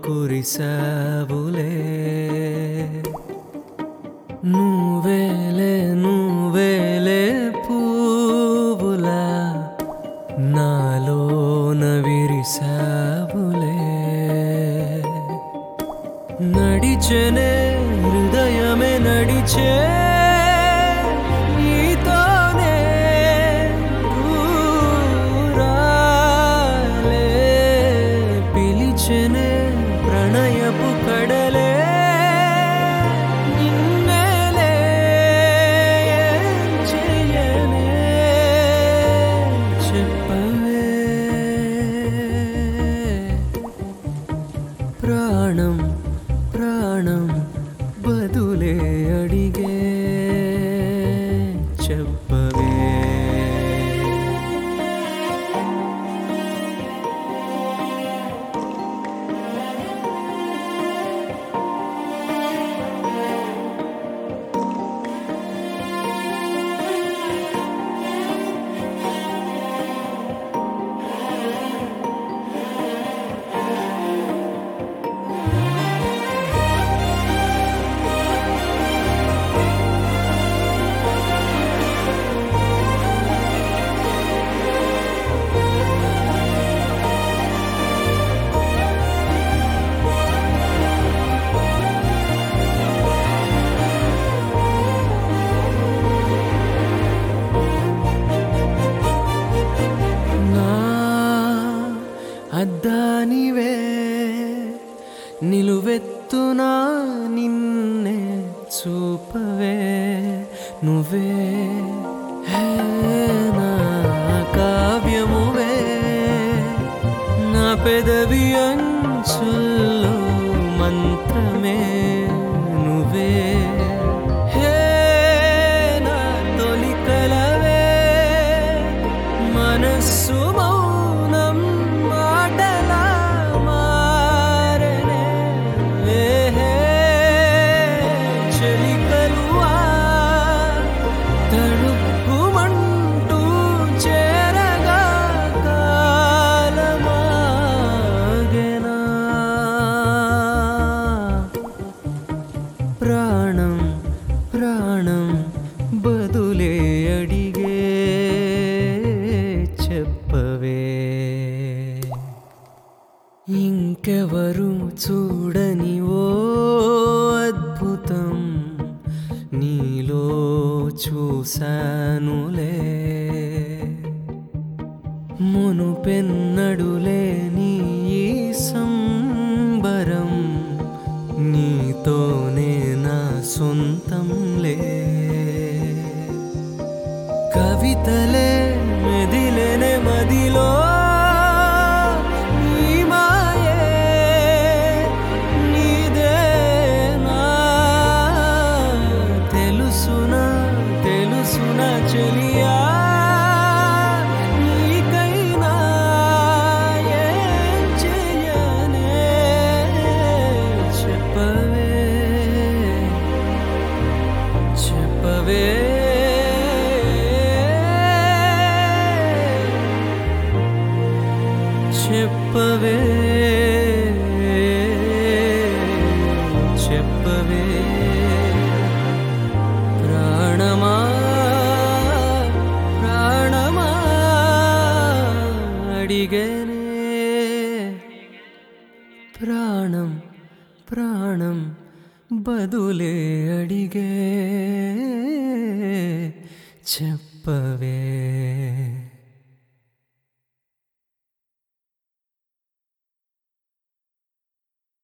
కురిసావులే నువ్వేలే నువ్వేలే పువ్వులా నాలోన విరిసావులే నడిచెనే హృదయమే నడిచే నీతోనే దూరాలే పిలిచెనే ప్రణయపు కడలే నిన్నేలే ఏం చెయ్యనే చెప్పవే ప్రాణం ప్రాణం బదులే అడిగే చెప్పవే నా అద్దానివే నిలువెత్తునా నిన్నే చూపవే నువ్వే హే నా కావ్యమువే నా పెదవి అంచుల్లో మంత్రమే నువ్వే హే నా తొలి కలవే మనస్సు మౌనం మాటలా మారనే హే చెలికలువా తడుక్కుమంటూ చేరగా కాలమాగెనా ప్రాణం ప్రాణం బదులే అడిగే చెప్పవే ఇంకెవరు చూడని ఓ అద్భుతం నీలో చూశానులే మునుపెన్నడులే నీ ఈ సంబరం నీతోనే నా సొంతంలే కవితలే మెదిలెనే మదిలో నీ మాయే నీదేనా తెలుసునా తెలుసునా చెలియా నీకైనా ఏం చెయ్యనే చెప్పవే చెప్పవే చెప్పవే చెప్పవే ప్రాణమా ప్రాణమా అడిగనే ప్రాణం ప్రాణం బదులే అడిగే చెప్పవే